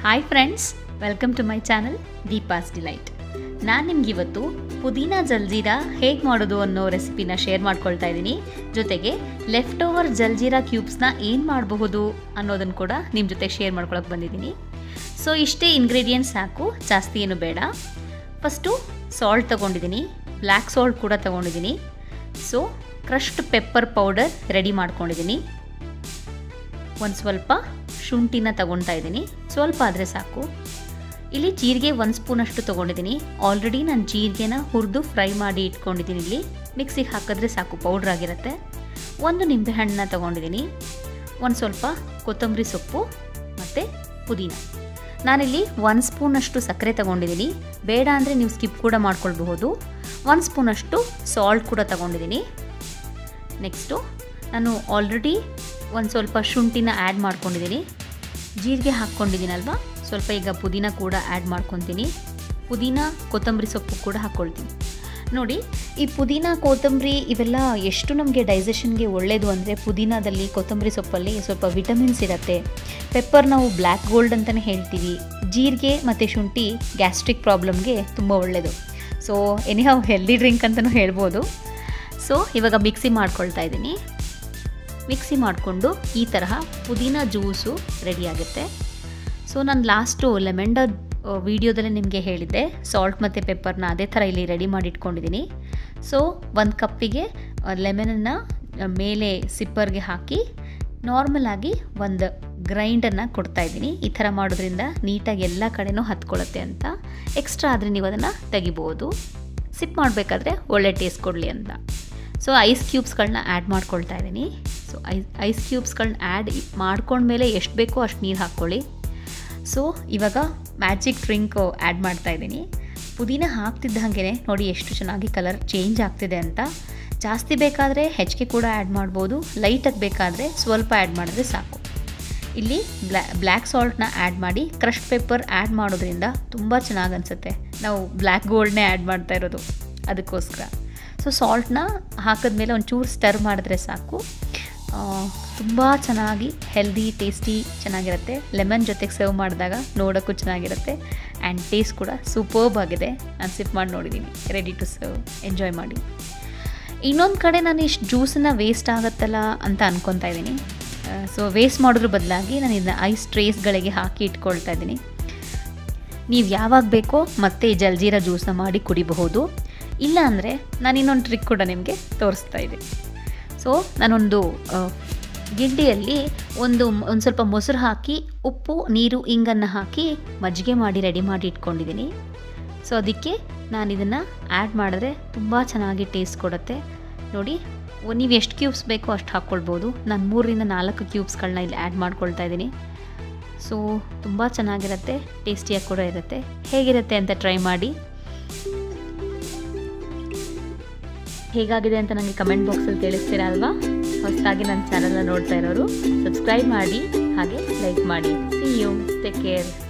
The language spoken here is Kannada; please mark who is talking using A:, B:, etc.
A: hi friends welcome to my channel Deepa's delight ನಾನು ನಿಮ್ಗೆ ಇವತ್ತು ಪುದೀನ ಜಲ್ಜೀರಾ ಹೇಗೆ ಮಾಡೋದು ಅನ್ನೋ ರೆಸಿಪಿನ ಶೇರ್ ಮಾಡ್ಕೊಳ್ತಾ ಇದ್ದೀನಿ ಜೊತೆಗೆ ಲೆಫ್ಟ್ ಓವರ್ ಜಲ್ಜೀರಾ ಕ್ಯೂಬ್ಸ್ನ ಏನು ಮಾಡಬಹುದು ಅನ್ನೋದನ್ನು ಕೂಡ ನಿಮ್ಮ ಜೊತೆ ಶೇರ್ ಮಾಡ್ಕೊಳಕ್ಕೆ ಬಂದಿದ್ದೀನಿ ಸೊ ಇಷ್ಟೇ ಇಂಗ್ರೀಡಿಯೆಂಟ್ಸ್ ಸಾಕು ಜಾಸ್ತಿ ಏನು ಬೇಡ ಫಸ್ಟು ಸಾಲ್ಟ್ ತೊಗೊಂಡಿದ್ದೀನಿ ಬ್ಲ್ಯಾಕ್ ಸಾಲ್ಟ್ ಕೂಡ ತೊಗೊಂಡಿದ್ದೀನಿ so crushed pepper powder ready ಮಾಡ್ಕೊಂಡಿದ್ದೀನಿ ಒಂದು ಸ್ವಲ್ಪ ಶುಂಠಿನ ತಗೊಳ್ತಾ ಇದ್ದೀನಿ ಸ್ವಲ್ಪ ಆದರೆ ಸಾಕು ಇಲ್ಲಿ ಜೀರಿಗೆ ಒಂದು ಸ್ಪೂನಷ್ಟು ತೊಗೊಂಡಿದ್ದೀನಿ ಆಲ್ರೆಡಿ ನಾನು ಜೀರಿಗೆನ ಹುರಿದು ಫ್ರೈ ಮಾಡಿ ಇಟ್ಕೊಂಡಿದ್ದೀನಿ ಇಲ್ಲಿ ಮಿಕ್ಸಿಗೆ ಹಾಕಿದ್ರೆ ಸಾಕು ಪೌಡ್ರ್ ಆಗಿರುತ್ತೆ ಒಂದು ನಿಂಬೆಹಣ್ಣನ್ನ ತೊಗೊಂಡಿದ್ದೀನಿ ಒಂದು ಸ್ವಲ್ಪ ಕೊತ್ತಂಬರಿ ಸೊಪ್ಪು ಮತ್ತು ಪುದೀನ ನಾನಿಲ್ಲಿ ಒಂದು ಸ್ಪೂನಷ್ಟು ಸಕ್ಕರೆ ತೊಗೊಂಡಿದ್ದೀನಿ ಬೇಡ ಅಂದರೆ ನೀವು ಸ್ಕಿಪ್ ಕೂಡ ಮಾಡ್ಕೊಳ್ಬಹುದು ಒಂದು ಸ್ಪೂನಷ್ಟು ಸಾಲ್ಟ್ ಕೂಡ ತೊಗೊಂಡಿದ್ದೀನಿ ನೆಕ್ಸ್ಟು ನಾನು ಆಲ್ರೆಡಿ ಒಂದು ಸ್ವಲ್ಪ ಶುಂಠಿನ ಆ್ಯಡ್ ಮಾಡ್ಕೊಂಡಿದ್ದೀನಿ ಜೀರಿಗೆ ಹಾಕ್ಕೊಂಡಿದ್ದೀನಲ್ವ ಸ್ವಲ್ಪ ಈಗ ಪುದೀನ ಕೂಡ ಆ್ಯಡ್ ಮಾಡ್ಕೊತೀನಿ ಪುದೀನ ಕೊತ್ತಂಬರಿ ಸೊಪ್ಪು ಕೂಡ ಹಾಕ್ಕೊಳ್ತೀನಿ ನೋಡಿ ಈ ಪುದೀನ ಕೊತ್ತಂಬರಿ ಇವೆಲ್ಲ ಎಷ್ಟು ನಮಗೆ ಡೈಜೆಷನ್ಗೆ ಒಳ್ಳೆಯದು ಅಂದರೆ ಪುದೀನದಲ್ಲಿ ಕೊತ್ತಂಬರಿ ಸೊಪ್ಪಲ್ಲಿ ಸ್ವಲ್ಪ ವಿಟಮಿನ್ಸ್ ಇರುತ್ತೆ ಪೆಪ್ಪರ್ ನಾವು ಬ್ಲ್ಯಾಕ್ ಗೋಲ್ಡ್ ಅಂತಲೇ ಹೇಳ್ತೀವಿ ಜೀರಿಗೆ ಮತ್ತು ಶುಂಠಿ ಗ್ಯಾಸ್ಟ್ರಿಕ್ ಪ್ರಾಬ್ಲಮ್ಗೆ ತುಂಬ ಒಳ್ಳೆಯದು ಸೊ ಎನಿಹಾವ್ ಹೆಲ್ದಿ ಡ್ರಿಂಕ್ ಅಂತಲೂ ಹೇಳ್ಬೋದು ಸೊ ಇವಾಗ ಮಿಕ್ಸಿ ಮಾಡ್ಕೊಳ್ತಾ ಇದ್ದೀನಿ ಮಿಕ್ಸಿ ಮಾಡಿಕೊಂಡು ಈ ತರಹ ಪುದೀನ ಜ್ಯೂಸು ರೆಡಿಯಾಗುತ್ತೆ ಸೊ ನಾನು ಲಾಸ್ಟು ಲೆಮೆಂಡ ವೀಡಿಯೋದಲ್ಲೇ ನಿಮಗೆ ಹೇಳಿದ್ದೆ ಸಾಲ್ಟ್ ಮತ್ತು ಪೆಪ್ಪರ್ನ ಅದೇ ಥರ ಇಲ್ಲಿ ರೆಡಿ ಮಾಡಿ ಇಟ್ಕೊಂಡಿದ್ದೀನಿ ಸೊ ಒಂದು ಕಪ್ಪಿಗೆ ಲೆಮನನ್ನು ಮೇಲೆ ಸಿಪ್ಪರ್ಗೆ ಹಾಕಿ ನಾರ್ಮಲಾಗಿ ಒಂದು ಗ್ರೈಂಡನ್ನು ಕೊಡ್ತಾಯಿದ್ದೀನಿ ಈ ಥರ ಮಾಡೋದ್ರಿಂದ ನೀಟಾಗಿ ಎಲ್ಲ ಕಡೆನೂ ಹತ್ಕೊಳ್ಳುತ್ತೆ ಅಂತ ಎಕ್ಸ್ಟ್ರಾ ಆದರೆ ನೀವು ಅದನ್ನು ತೆಗಿಬೋದು ಸಿಪ್ ಮಾಡಬೇಕಾದ್ರೆ ಒಳ್ಳೆ ಟೇಸ್ಟ್ ಕೊಡಲಿ ಅಂತ ಸೊ ಐಸ್ ಕ್ಯೂಬ್ಸ್ಗಳನ್ನ ಆ್ಯಡ್ ಮಾಡ್ಕೊಳ್ತಾ ಇದ್ದೀನಿ ಸೊ ಐಸ್ ಐಸ್ ಕ್ಯೂಬ್ಸ್ಗಳನ್ನ ಆ್ಯಡ್ ಮಾಡ್ಕೊಂಡ್ಮೇಲೆ ಎಷ್ಟು ಬೇಕೋ ಅಷ್ಟು ನೀರು ಹಾಕ್ಕೊಳ್ಳಿ ಸೊ ಇವಾಗ ಮ್ಯಾಜಿಕ್ ಡ್ರಿಂಕ್ ಆ್ಯಡ್ ಮಾಡ್ತಾ ಇದ್ದೀನಿ ಪುದೀನ ಹಾಕ್ತಿದ್ದ ಹಾಗೆ ನೋಡಿ ಎಷ್ಟು ಚೆನ್ನಾಗಿ ಕಲರ್ ಚೇಂಜ್ ಆಗ್ತಿದೆ ಅಂತ ಜಾಸ್ತಿ ಬೇಕಾದರೆ ಹೆಚ್ಚಿಗೆ ಕೂಡ ಆ್ಯಡ್ ಮಾಡ್ಬೋದು ಲೈಟಾಗಿ ಬೇಕಾದರೆ ಸ್ವಲ್ಪ ಆ್ಯಡ್ ಮಾಡಿದ್ರೆ ಸಾಕು ಇಲ್ಲಿ ಬ್ಲ್ಯಾ ಬ್ಲ್ಯಾಕ್ ಸಾಲ್ಟ್ನ ಆ್ಯಡ್ ಮಾಡಿ ಕ್ರಶ್ ಪೆಪ್ಪರ್ ಆ್ಯಡ್ ಮಾಡೋದ್ರಿಂದ ತುಂಬ ಚೆನ್ನಾಗಿ ಅನಿಸುತ್ತೆ ನಾವು ಬ್ಲ್ಯಾಕ್ ಗೋಲ್ಡ್ನೇ ಆ್ಯಡ್ ಮಾಡ್ತಾ ಇರೋದು ಅದಕ್ಕೋಸ್ಕರ ಸೊ ಸಾಲ್ಟ್ನ ಹಾಕಿದ್ಮೇಲೆ ಒಂಚೂರು ಸ್ಟರ್ ಮಾಡಿದ್ರೆ ಸಾಕು ತುಂಬ ಚೆನ್ನಾಗಿ ಹೆಲ್ದಿ ಟೇಸ್ಟಿ ಚೆನ್ನಾಗಿರುತ್ತೆ ಲೆಮನ್ ಜೊತೆಗೆ ಸರ್ವ್ ಮಾಡಿದಾಗ ನೋಡೋಕ್ಕೂ ಚೆನ್ನಾಗಿರುತ್ತೆ ಆ್ಯಂಡ್ ಟೇಸ್ಟ್ ಕೂಡ ಸೂಪರ್ಬ್ ಆಗಿದೆ ನಾನು ಸಿಪ್ ಮಾಡಿ ನೋಡಿದ್ದೀನಿ ರೆಡಿ ಟು ಸರ್ವ್ ಎಂಜಾಯ್ ಮಾಡಿ ಇನ್ನೊಂದು ಕಡೆ ನಾನು ಇಷ್ಟು ಜ್ಯೂಸನ್ನು ವೇಸ್ಟ್ ಆಗುತ್ತಲ್ಲ ಅಂತ ಅನ್ಕೊತಾ ಇದ್ದೀನಿ ಸೊ ವೇಸ್ಟ್ ಮಾಡೋದ್ರ ಬದಲಾಗಿ ನಾನು ಇದನ್ನ ಐಸ್ ಟ್ರೇಸ್ಗಳಿಗೆ ಹಾಕಿ ಇಟ್ಕೊಳ್ತಾ ಇದ್ದೀನಿ ನೀವು ಯಾವಾಗ ಬೇಕೋ ಮತ್ತೆ ಈ ಜಲ್ಜೀರಾ ಜ್ಯೂಸನ್ನ ಮಾಡಿ ಕುಡಿಬಹುದು ಇಲ್ಲ ಅಂದರೆ ನಾನು ಇನ್ನೊಂದು ಟ್ರಿಕ್ ಕೂಡ ನಿಮಗೆ ತೋರಿಸ್ತಾ ಇದ್ದೀನಿ ಸೊ ನಾನೊಂದು ಗಿಡ್ಡಿಯಲ್ಲಿ ಒಂದು ಒಂದು ಸ್ವಲ್ಪ ಮೊಸರು ಹಾಕಿ ಉಪ್ಪು ನೀರು ಇಂಗನ್ನು ಹಾಕಿ ಮಜ್ಜಿಗೆ ಮಾಡಿ ರೆಡಿ ಮಾಡಿ ಇಟ್ಕೊಂಡಿದ್ದೀನಿ ಸೊ ಅದಕ್ಕೆ ನಾನು ಇದನ್ನು ಆ್ಯಡ್ ಮಾಡಿದ್ರೆ ತುಂಬ ಚೆನ್ನಾಗಿ ಟೇಸ್ಟ್ ಕೊಡುತ್ತೆ ನೋಡಿ ನೀವು ಎಷ್ಟು ಕ್ಯೂಬ್ಸ್ ಬೇಕೋ ಅಷ್ಟು ಹಾಕ್ಕೊಳ್ಬೋದು ನಾನು ಮೂರರಿಂದ ನಾಲ್ಕು ಕ್ಯೂಬ್ಸ್ಗಳನ್ನ ಇಲ್ಲಿ ಆ್ಯಡ್ ಮಾಡ್ಕೊಳ್ತಾ ಇದ್ದೀನಿ ಸೊ ತುಂಬ ಚೆನ್ನಾಗಿರುತ್ತೆ ಟೇಸ್ಟಿಯಾಗಿ ಕೂಡ ಇರುತ್ತೆ ಹೇಗಿರುತ್ತೆ ಅಂತ ಟ್ರೈ ಮಾಡಿ ಹೇಗಾಗಿದೆ ಅಂತ ನನಗೆ ಕಮೆಂಟ್ ಬಾಕ್ಸಲ್ಲಿ ತಿಳಿಸ್ತೀರಾ ಅಲ್ವಾ ಹೊಸದಾಗಿ ನನ್ನ ಚಾನಲ್ನ ನೋಡ್ತಾ ಇರೋರು ಸಬ್ಸ್ಕ್ರೈಬ್ ಮಾಡಿ ಹಾಗೆ ಲೈಕ್ ಮಾಡಿ ಸಿ ಯು ಟೇಕ್ ಕೇರ್